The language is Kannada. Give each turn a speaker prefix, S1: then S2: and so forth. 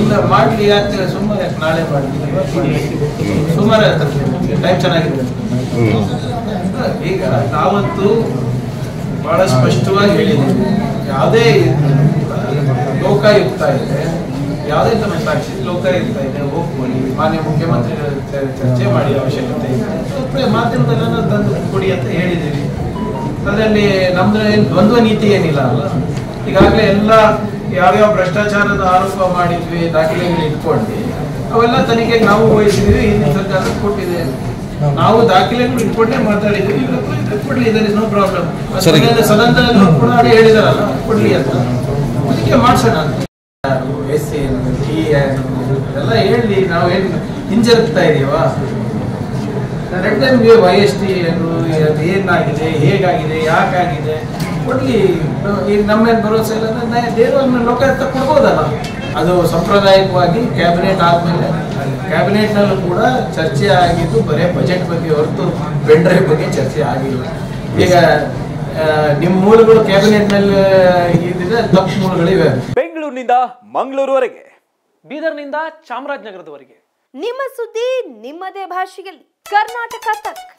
S1: ಇಲ್ಲ ಮಾಡ್ಲಿ ಯಾಕೆ ಸುಮ್ಮನೆ ಯಾಕೆ ನಾಳೆ ಮಾಡ್ಲಿ ಸುಮಾರು ಟೈಮ್ ಚೆನ್ನಾಗಿದೆ ಈಗ ನಾವಂತೂ ಬಹಳ ಸ್ಪಷ್ಟವಾಗಿ ಹೇಳಿದ್ದೀವಿ ಯಾವುದೇ ಲೋಕಾಯುಕ್ತ ಇದೆ ಯಾವುದೇ ತಮ್ಮ ಸಾಕ್ಷಿ ಲೋಕಾಯುಕ್ತ ಇದೆ ಹೋಗ್ಕೊಳ್ಳಿ ಮಾನ್ಯ ಮುಖ್ಯಮಂತ್ರಿಗಳ ಚ- ಚರ್ಚೆ ಮಾಡಿ ಅವಶ್ಯಕತೆ ಇದೆ ಸ್ವಲ್ಪ ಮಾಧ್ಯಮದಲ್ಲೆಲ್ಲ ತಂದು ಕೊಡಿ ಅಂತ ಹೇಳಿದ್ದೀವಿ ಅದರಲ್ಲಿ ನಮ್ದು ಏನು ದ್ವಂದ್ವ ನೀತಿ ಏನಿಲ್ಲ ಅಲ್ಲ ಈಗಾಗಲೇ ಎಲ್ಲ ಯಾವ್ಯಾವ ಭ್ರಷ್ಟಾಚಾರದ ಆರೋಪ ಮಾಡಿದ್ವಿ ದಾಖಲೆಗಳು ಇಟ್ಕೊಂಡು ಅವೆಲ್ಲ ತನಿಖೆಗೆ ನಾವು ವಹಿಸಿದ್ವಿ ಹಿಂದಿನ ಸರ್ಕಾರ ಕೊಟ್ಟಿದೆ ನಾವು ದಾಖಲೆಗಳು ಇಟ್ಕೊಂಡೇ ಮಾತಾಡಿದ್ವಿ ಇವತ್ತು ಇದು ಕೊಡ್ಲಿ ಇದರ್ ಇಸ್ ನೋ ಪ್ರಾಬ್ಲಮ್
S2: ಸರಿ.
S1: ಸದನದಲ್ಲೂ ಕೂಡ ಅದೇ ಹೇಳಿದಾರಲ್ಲ ಕೊಡ್ಲಿ ಅಂತ ಅದಕ್ಕೆ ಮಾಡ್ಸೋಣ ಅಂತ ಎಸ್ ಏನು ಟಿ ಏನು ಎಲ್ಲ ಹೇಳಿ ನಾವು ಏನು ಹಿಂಜರುಗ್ತಾ ಇದೀವಾ let them give Y S T ಏನು ಅದು ಏನಾಗಿದೆ ಹೇಗಾಗಿದೆ ಯಾಕಾಗಿದೆ ಕೊಡ್ಲಿ ಈಗ ನಮ್ಮ ಮೇಲೆ ಭರವಸೆ ಇಲ್ಲ ಅಂದ್ರೆ ದೇವರನ್ನ ಲೋಕಾಯುಕ್ತ ಕೊಡ್ಬೋದಲ್ಲ ಅದು ಸಾಂಪ್ರದಾಯಿಕವಾಗಿ ಕ್ಯಾಬಿನೆಟ್ ಆದ್ಮೇಲೆ ಕ್ಯಾಬಿನೆಟ್ನಲ್ಲೂ ಕೂಡ ಚರ್ಚೆ ಆಗಿದ್ದು ಬರೇ ಬಜೆಟ್ ಬಗ್ಗೆ ಹೊರತು ಪೆಂಡ್ರೈವ್ ಬಗ್ಗೆ ಚರ್ಚೆ ಆಗಿಲ್ಲ ಈಗ ಆ, ನಿಮ್ಮ ಮೂಲಗಳು ಕ್ಯಾಬಿನೆಟ್ನಲ್ಲಿ ಇದ್ದಿದ್ರೆ ತಪ್ಪು ಮೂಲಗಳಿವೆ
S3: ಬೆಂಗಳೂರಿನಿಂದ ಮಂಗಳೂರುವರೆಗೆ ಬೀದರ್ನಿಂದ ಚಾಮರಾಜನಗರದವರೆಗೆ
S4: ನಿಮ್ಮ ಸುದ್ದಿ ನಿಮ್ಮದೇ ಭಾಷೆಯಲ್ಲಿ ಕರ್ನಾಟಕ ತಕ್